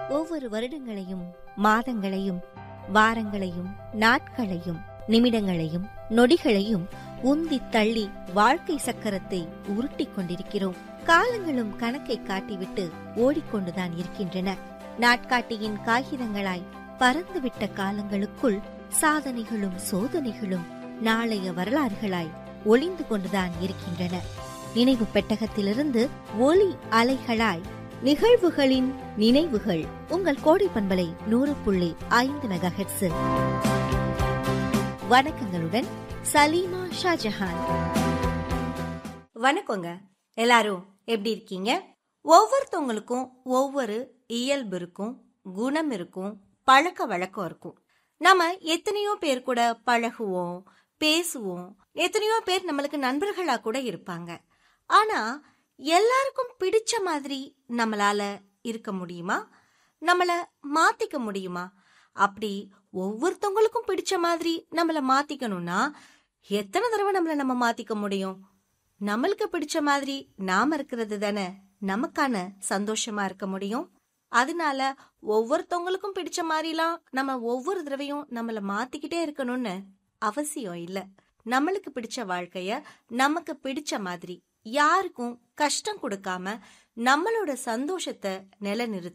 ஒவ்வொரு வருடங்களையும் மாதங்களையும் வாரங்களையும் நாட்களையும் நிமிடங்களையும் நொடிகளையும் உந்தி தள்ளி வாழ்க்கை சக்கரத்தை உருட்டிக் கொண்டிருக்கிறோம் காலங்களும் கணக்கை காட்டிவிட்டு ஓடிக்கொண்டுதான் இருக்கின்றன நாட்காட்டியின் காகிதங்களாய் பறந்துவிட்ட காலங்களுக்குள் சாதனைகளும் சோதனைகளும் நாளைய வரலாறுகளாய் ஒளிந்து கொண்டுதான் இருக்கின்றன நினைவு பெட்டகத்திலிருந்து ஒலி அலைகளாய் நிகழ்வுகளின் நினைவுகள் உங்கள் கோடை பண்பலை நூறு புள்ளி ஐந்து மெகா வணக்கங்களுடன் சலீமா ஷாஜஹான் வணக்கங்க எல்லாரும் எப்படி இருக்கீங்க ஒவ்வொருத்தவங்களுக்கும் ஒவ்வொரு இயல்பு இருக்கும் குணம் இருக்கும் பழக்க வழக்கம் இருக்கும் நம்ம எத்தனையோ பேர் கூட பழகுவோம் பேசுவோம் எத்தனையோ பேர் நம்மளுக்கு நண்பர்களா கூட இருப்பாங்க ஆனா எல்லாருக்கும் பிடிச்ச மாதிரி நம்மளால இருக்க முடியுமா நம்மள மாத்திக்க முடியுமா அப்படி ஒவ்வொருத்தவங்களுக்கும் பிடிச்ச மாதிரி நம்மள மாத்திக்கணும்னா எத்தனை தடவை நம்மள நம்ம மாத்திக்க முடியும் நம்மளுக்கு பிடிச்ச மாதிரி நாம இருக்கிறது தானே நமக்கான சந்தோஷமா இருக்க முடியும் அதனால ஒவ்வொருத்தவங்களுக்கும் பிடிச்ச மாதிரிலாம் நம்ம ஒவ்வொரு தடவையும் நம்மள மாத்திக்கிட்டே இருக்கணும்னு அவசியம் இல்ல நம்மளுக்கு பிடிச்ச வாழ்க்கைய நமக்கு பிடிச்ச மாதிரி யாருக்கும் கஷ்டம் கொடுக்காம நம்மளோட சந்தோஷத்தை நிலைநிறுத்தி